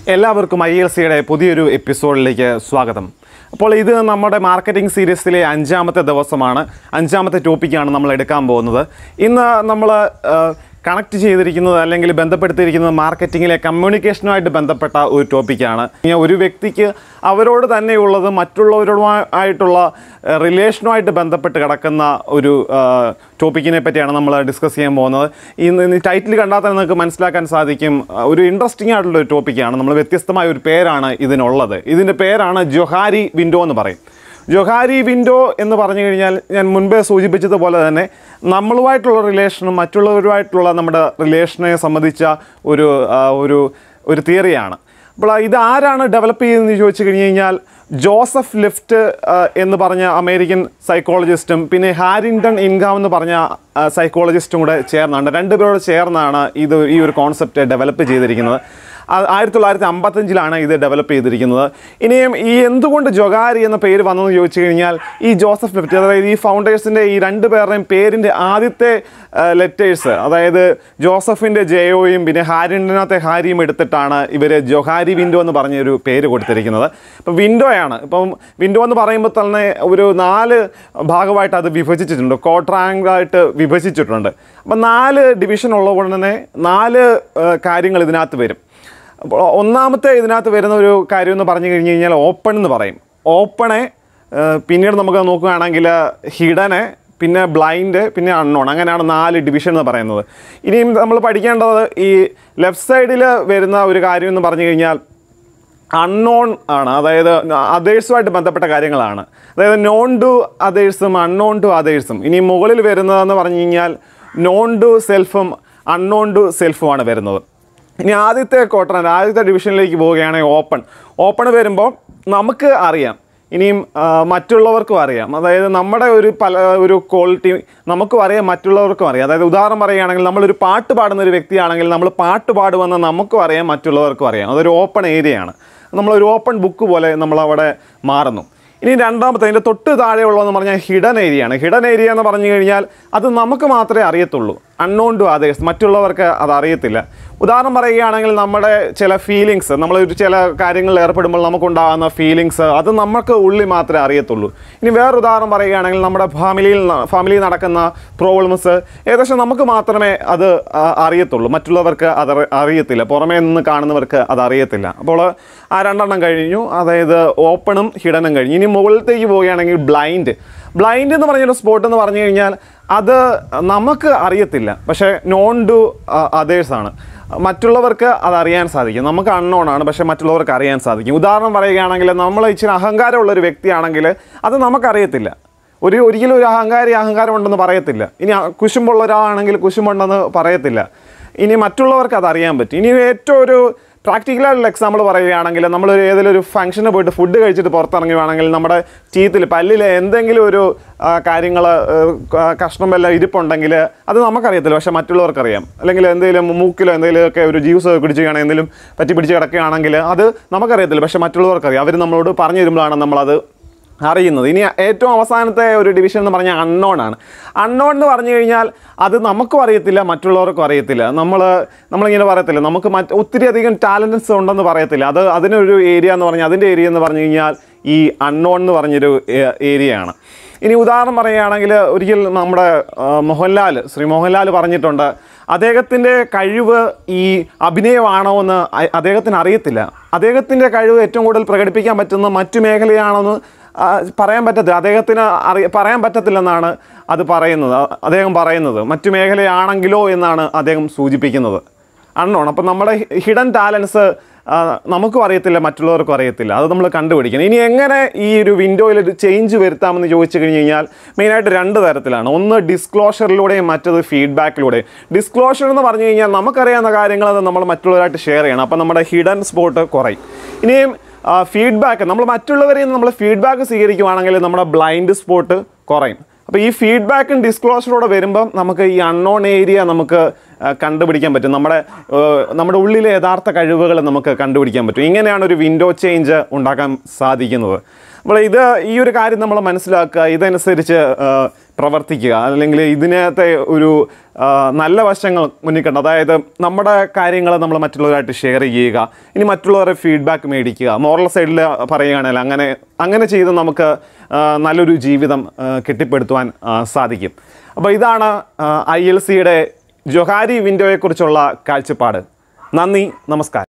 എല്ലാവർക്കും I L സിയുടെ പുതിയൊരു എപ്പിസോഡിലേക്ക് സ്വാഗതം അപ്പോൾ ഇത് നമ്മുടെ മാർക്കറ്റിംഗ് സീരീസിലെ അഞ്ചാമത്തെ ദിവസമാണ് അഞ്ചാമത്തെ ടോപ്പിക്കാണ് നമ്മൾ എടുക്കാൻ പോകുന്നത് ഇന്ന് നമ്മൾ കണക്ട് ചെയ്തിരിക്കുന്നത് അല്ലെങ്കിൽ ബന്ധപ്പെടുത്തിയിരിക്കുന്നത് മാർക്കറ്റിങ്ങിലെ കമ്മ്യൂണിക്കേഷനുമായിട്ട് ബന്ധപ്പെട്ട ഒരു ടോപ്പിക്കാണ് ഇനി ഒരു വ്യക്തിക്ക് അവരോട് തന്നെയുള്ളത് മറ്റുള്ളവരുമായിട്ടുള്ള റിലേഷനുമായിട്ട് ബന്ധപ്പെട്ട് കിടക്കുന്ന ഒരു ടോപ്പിക്കിനെ പറ്റിയാണ് നമ്മൾ ഡിസ്കസ് ചെയ്യാൻ പോകുന്നത് ഇന്ന് ടൈറ്റിൽ കണ്ടാൽ തന്നെ നിങ്ങൾക്ക് മനസ്സിലാക്കാൻ സാധിക്കും ആ, ഒരു ഇൻട്രസ്റ്റിംഗ് ആയിട്ടുള്ള ഒരു ടോപ്പിക്കാണ് നമ്മൾ വ്യത്യസ്തമായ ഒരു പേരാണ് ഇതിനുള്ളത് ഇതിൻ്റെ പേരാണ് ജൊഹാരി വിൻഡോ എന്ന് പറയും ജൊഹാരി വിൻഡോ എന്ന് പറഞ്ഞു കഴിഞ്ഞാൽ ഞാൻ മുൻപേ സൂചിപ്പിച്ചതുപോലെ തന്നെ നമ്മളുമായിട്ടുള്ള റിലേഷനും മറ്റുള്ളവരുമായിട്ടുള്ള നമ്മുടെ റിലേഷനെ സംബന്ധിച്ച ഒരു ആ, ഒരു ഒരു തിയറിയാണ് അപ്പോൾ ഇത് ആരാണ് ഡെവലപ്പ് ചെയ്തതെന്ന് ചോദിച്ചു കഴിഞ്ഞ് കഴിഞ്ഞാൽ ജോസഫ് ലിഫ്റ്റ് ആ, എന്ന് പറഞ്ഞ അമേരിക്കൻ സൈക്കോളജിസ്റ്റും പിന്നെ ഹാരിങ്ടൺ ഇൻകാം എന്ന് പറഞ്ഞ ആ, സൈക്കോളജിസ്റ്റും കൂടെ ചേർന്നാണ് രണ്ടുപേരോട് ചേർന്നാണ് ഇത് ഈ ഒരു കോൺസെപ്റ്റ് ഡെവലപ്പ് ചെയ്തിരിക്കുന്നത് ആ- ആയിരത്തി തൊള്ളായിരത്തി അമ്പത്തഞ്ചിലാണ് ഇത് ഡെവലപ്പ് ചെയ്തിരിക്കുന്നത് ഇനിയും ഈ എന്തുകൊണ്ട് ജൊഗാരി എന്ന പേര് വന്നെന്ന് ചോദിച്ചു കഴിഞ്ഞാൽ ഈ ജോസഫ് ലിഫ്റ്റ് അതായത് ഈ ഫൗണ്ടേഴ്സിൻ്റെ ഈ രണ്ട് പേരുടെയും പേരിൻ്റെ ആദ്യത്തെ ലെറ്റേഴ്സ് അതായത് ജോസഫിൻ്റെ ജയോയും പിന്നെ ഹാരിൻ്റെനകത്തെ ഹാരിയും എടുത്തിട്ടാണ് ഇവർ ജൊഹാരി വിൻഡോ എന്ന് പറഞ്ഞൊരു പേര് കൊടുത്തിരിക്കുന്നത് ഇപ്പം വിൻഡോയാണ് ഇപ്പം വിൻഡോ എന്ന് പറയുമ്പോൾ തന്നെ ഒരു നാല് ഭാഗമായിട്ട് അത് വിഭജിച്ചിട്ടുണ്ട് കോട്രാങ്കായിട്ട് വിഭജിച്ചിട്ടുണ്ട് അപ്പം നാല് ഡിവിഷൻ ഉള്ളതുകൊണ്ട് തന്നെ നാല് ആ, കാര്യങ്ങൾ ഇതിനകത്ത് വരും അപ്പോൾ ഒന്നാമത്തെ ഇതിനകത്ത് വരുന്ന ഒരു കാര്യം എന്ന് പറഞ്ഞു കഴിഞ്ഞ് കഴിഞ്ഞാൽ ഓപ്പൺ എന്ന് പറയും ഓപ്പണെ ഏഹ്, പിന്നീട് നമുക്ക് നോക്കുകയാണെങ്കിൽ ഹിഡനെ പിന്നെ ബ്ലൈൻഡ് പിന്നെ അൺനോൺ അങ്ങനെയാണ് നാല് ഡിവിഷൻ എന്ന് പറയുന്നത് ഇനിയും നമ്മൾ പഠിക്കേണ്ടത് ഈ ലെഫ്റ്റ് സൈഡിൽ വരുന്ന ഒരു കാര്യം എന്ന് പറഞ്ഞു കഴിഞ്ഞാൽ അൺനോൺ ആണ് അതായത് അതേഴ്സുമായിട്ട് ബന്ധപ്പെട്ട കാര്യങ്ങളാണ് അതായത് നോൺ ടു അതേഴ്സും അൺനോൺ ടു അതേഴ്സും ഇനി മുകളിൽ വരുന്നതെന്ന് പറഞ്ഞു കഴിഞ്ഞാൽ നോൺ ടു സെൽഫും അൺനോൺ ടു സെൽഫുമാണ് വരുന്നത് ഇനി ആദ്യത്തെ ക്വാർട്ടർ ആദ്യത്തെ ഡിവിഷനിലേക്ക് പോവുകയാണെങ്കിൽ ഓപ്പൺ ഓപ്പൺ വരുമ്പോൾ നമുക്ക് അറിയാം ഇനിയും ആ, മറ്റുള്ളവർക്കും അറിയാം അതായത് നമ്മുടെ ഒരു പല ഒരു ക്വാളിറ്റി നമുക്കും അറിയാം മറ്റുള്ളവർക്കും അറിയാം അതായത് ഉദാഹരണം പറയുകയാണെങ്കിൽ നമ്മളൊരു പാട്ട് പാടുന്ന ഒരു വ്യക്തിയാണെങ്കിൽ നമ്മൾ പാട്ട് പാടുമെന്ന് നമുക്കും അറിയാം മറ്റുള്ളവർക്കും അറിയാം അതൊരു ഓപ്പൺ ഏരിയയാണ് നമ്മളൊരു ഓപ്പൺ ബുക്ക് പോലെ നമ്മളവിടെ മാറുന്നു ഇനി രണ്ടാമത്തെ അതിൻ്റെ തൊട്ട് താഴെയുള്ളതെന്ന് പറഞ്ഞാൽ ഹിഡൻ ഏരിയയാണ് ഹിഡൻ ഏരിയ എന്ന് പറഞ്ഞു കഴിഞ്ഞാൽ അത് നമുക്ക് മാത്രമേ അറിയത്തുള്ളൂ അൺനോൺ ടു അതേഴ്സ് മറ്റുള്ളവർക്ക് അത് അറിയത്തില്ല ഉദാഹരണം പറയുകയാണെങ്കിൽ നമ്മുടെ ചില ഫീലിങ്സ് നമ്മൾ ഒരു ചില കാര്യങ്ങളിൽ ഏർപ്പെടുമ്പോൾ നമുക്കുണ്ടാകുന്ന ഫീലിങ്സ് അത് നമുക്ക് ഉള്ളിൽ മാത്രമേ അറിയത്തുള്ളൂ ഇനി വേറെ ഉദാഹരണം പറയുകയാണെങ്കിൽ നമ്മുടെ ഫാമിലിയിൽ ഫാമിലിയിൽ നടക്കുന്ന പ്രോബ്ലംസ് ഏകദേശം നമുക്ക് മാത്രമേ അത് ആ, അറിയത്തുള്ളൂ മറ്റുള്ളവർക്ക് അത് അറി- അറിയത്തില്ല പുറമേ നിന്ന് കാണുന്നവർക്ക് അത് അറിയത്തില്ല അപ്പോൾ ആ രണ്ടെണ്ണം കഴിഞ്ഞു അതായത് ഓപ്പണും ഹിഡനും കഴിഞ്ഞു ഇനി മുകളിലത്തേക്ക് പോവുകയാണെങ്കിൽ ബ്ലൈൻഡ് ബ്ലൈൻഡ് എന്ന് പറഞ്ഞൊരു സ്പോട്ട് എന്ന് പറഞ്ഞു കഴിഞ്ഞാൽ അത് നമുക്ക് അറിയത്തില്ല പക്ഷേ നോൺ ടു അതേഴ്സ് ആണ് മറ്റുള്ളവർക്ക് അത് അറിയാൻ സാധിക്കും നമുക്ക് അൺനോൺ ആണ് പക്ഷേ മറ്റുള്ളവർക്ക് അറിയാൻ സാധിക്കും ഉദാഹരണം പറയുകയാണെങ്കിൽ നമ്മൾ ഇച്ചിരി അഹങ്കാരമുള്ള ഒരു വ്യക്തിയാണെങ്കിൽ അത് നമുക്കറിയത്തില്ല ഒരു ഒരിക്കലും ഒരു അഹങ്കാരി അഹങ്കാരം ഉണ്ടെന്ന് പറയത്തില്ല ഇനി അ- കുശുമ്പുള്ള ഒരാളാണെങ്കിൽ കുശുമ്പുണ്ടെന്ന് പറയത്തില്ല ഇനി മറ്റുള്ളവർക്ക് അത് അറിയാൻ പറ്റും ഇനി ഏറ്റവും ഒരു പ്രാക്ടിക്കലായിട്ടുള്ള എക്സാമ്പിൾ പറയുകയാണെങ്കിൽ നമ്മൾ ഏതെങ്കിലും ഒരു ഫംഗ്ഷന് പോയിട്ട് ഫുഡ് കഴിച്ചിട്ട് പുറത്തിറങ്ങുകയാണെങ്കിൽ നമ്മുടെ ടീത്തിൽ പല്ലിൽ എന്തെങ്കിലും ഒരു കാര്യങ്ങൾ കഷ്ണം വല്ല ഇരിപ്പുണ്ടെങ്കിൽ അത് നമുക്കറിയത്തില്ല പക്ഷേ മറ്റുള്ളവർക്കറിയാം അല്ലെങ്കിൽ എന്തെങ്കിലും മൂക്കിലോ എന്തെങ്കിലുമൊക്കെ ഒരു ജ്യൂസ് കുടിച്ചുകയാണെങ്കിൽ എന്തെങ്കിലും പറ്റി പിടിച്ച് കിടക്കുകയാണെങ്കിൽ അത് നമുക്കറിയത്തില്ല പക്ഷേ മറ്റുള്ളവർക്കറിയാം അവർ നമ്മളോട് പറഞ്ഞു തരുമ്പോഴാണ് നമ്മളത് അറിയുന്നത് ഇനി ഏറ്റവും അവസാനത്തെ ഒരു ഡിവിഷൻ എന്ന് പറഞ്ഞാൽ അൺനോൺ ആണ് അൺനോൺ എന്ന് പറഞ്ഞു കഴിഞ്ഞാൽ അത് നമുക്കും അറിയത്തില്ല മറ്റുള്ളവർക്കും അറിയത്തില്ല നമ്മൾ നമ്മളിങ്ങനെ പറയത്തില്ല നമുക്ക് മറ്റ് ഒത്തിരി അധികം ടാലൻറ്റ്സ് ഉണ്ടെന്ന് പറയത്തില്ല അത് അതിനൊരു ഏരിയ എന്ന് പറഞ്ഞാൽ അതിൻ്റെ ഏരിയ എന്ന് പറഞ്ഞു കഴിഞ്ഞാൽ ഈ അൺനോൺ എന്ന് പറഞ്ഞൊരു ഏരിയയാണ് ഇനി ഉദാഹരണം പറയുകയാണെങ്കിൽ ഒരിക്കൽ നമ്മുടെ ആ, മോഹൻലാൽ ശ്രീ മോഹൻലാൽ പറഞ്ഞിട്ടുണ്ട് അദ്ദേഹത്തിൻ്റെ കഴിവ് ഈ അഭിനയമാണോ എന്ന് അ- അദ്ദേഹത്തിന് അറിയത്തില്ല അദ്ദേഹത്തിൻ്റെ കഴിവ് ഏറ്റവും കൂടുതൽ പ്രകടിപ്പിക്കാൻ പറ്റുന്ന മറ്റു മേഖലയാണോന്ന് ആ, പറയാൻ പറ്റത്തില്ല അദ്ദേഹത്തിന് അറി പറയാൻ പറ്റത്തില്ലെന്നാണ് അത് പറയുന്നത് അ- അദ്ദേഹം പറയുന്നത് മറ്റു മേഖലയാണെങ്കിലോ എന്നാണ് അദ്ദേഹം സൂചിപ്പിക്കുന്നത് അണ്ണോൺ അപ്പം നമ്മുടെ ഹിഡൻ ടാലൻസ് നമുക്കും അറിയത്തില്ല മറ്റുള്ളവർക്കും അറിയത്തില്ല അത് നമ്മൾ കണ്ടുപിടിക്കണം ഇനി എങ്ങനെ ഈ ഒരു വിൻഡോയിൽ ഒരു ചേഞ്ച് വരുത്താമെന്ന് ചോദിച്ചു കഴിഞ്ഞ് കഴിഞ്ഞാൽ മെയിനായിട്ട് രണ്ട് തരത്തിലാണ് ഒന്ന് ഡിസ്ക്ലോഷറിലൂടെയും മറ്റത് ഫീഡ്ബാക്കിലൂടെയും ഡിസ്ക്ലോഷർ എന്ന് പറഞ്ഞു കഴിഞ്ഞാൽ നമുക്കറിയാവുന്ന കാര്യങ്ങൾ അത് നമ്മൾ മറ്റുള്ളവരായിട്ട് ഷെയർ ചെയ്യണം അപ്പം നമ്മുടെ ഹിഡൻ സ്പോട്ട് കുറയും ഇനിയും ഫീഡ്ബാക്ക് നമ്മൾ മറ്റുള്ളവരിൽ നിന്ന് നമ്മൾ ഫീഡ്ബാക്ക് സ്വീകരിക്കുവാണെങ്കിൽ നമ്മുടെ ബ്ലൈൻഡ് സ്പോട്ട് കുറയും അപ്പോൾ ഈ ഫീഡ്ബാക്കും ഡിസ്ക്ലോഷറോടെ വരുമ്പം നമുക്ക് ഈ അൺനോൺ ഏരിയ നമുക്ക് ആ, കണ്ടുപിടിക്കാൻ പറ്റും നമ്മുടെ ആ, നമ്മുടെ ഉള്ളിലെ യഥാർത്ഥ കഴിവുകൾ നമുക്ക് കണ്ടുപിടിക്കാൻ പറ്റും ഇങ്ങനെയാണ് ഒരു വിൻഡോ ചേഞ്ച് ഉണ്ടാക്കാൻ സാധിക്കുന്നത് അപ്പോൾ ഇത് ഈ ഒരു കാര്യം നമ്മൾ മനസ്സിലാക്കുക ഇതനുസരിച്ച് ആ, പ്രവർത്തിക്കുക അല്ലെങ്കിൽ ഇതിനകത്തെ ഒരു ആ, നല്ല വശങ്ങൾ മുന്നിൽ കണ്ട് അതായത് നമ്മുടെ കാര്യങ്ങൾ നമ്മൾ മറ്റുള്ളവരായിട്ട് ഷെയർ ചെയ്യുക ഇനി മറ്റുള്ളവരുടെ ഫീഡ്ബാക്ക് മേടിക്കുക മോറൽ സൈഡിൽ പറയുകയാണെങ്കിൽ അങ്ങനെ അങ്ങനെ ചെയ്ത് നമുക്ക് ആ, നല്ലൊരു ജീവിതം ആ, കെട്ടിപ്പടുത്തുവാൻ ആ, സാധിക്കും അപ്പോൾ ഇതാണ് ഐ എൽ സിയുടെ ജൊഹാരി വിൻഡോയെക്കുറിച്ചുള്ള കാഴ്ചപ്പാട് നന്ദി നമസ്കാരം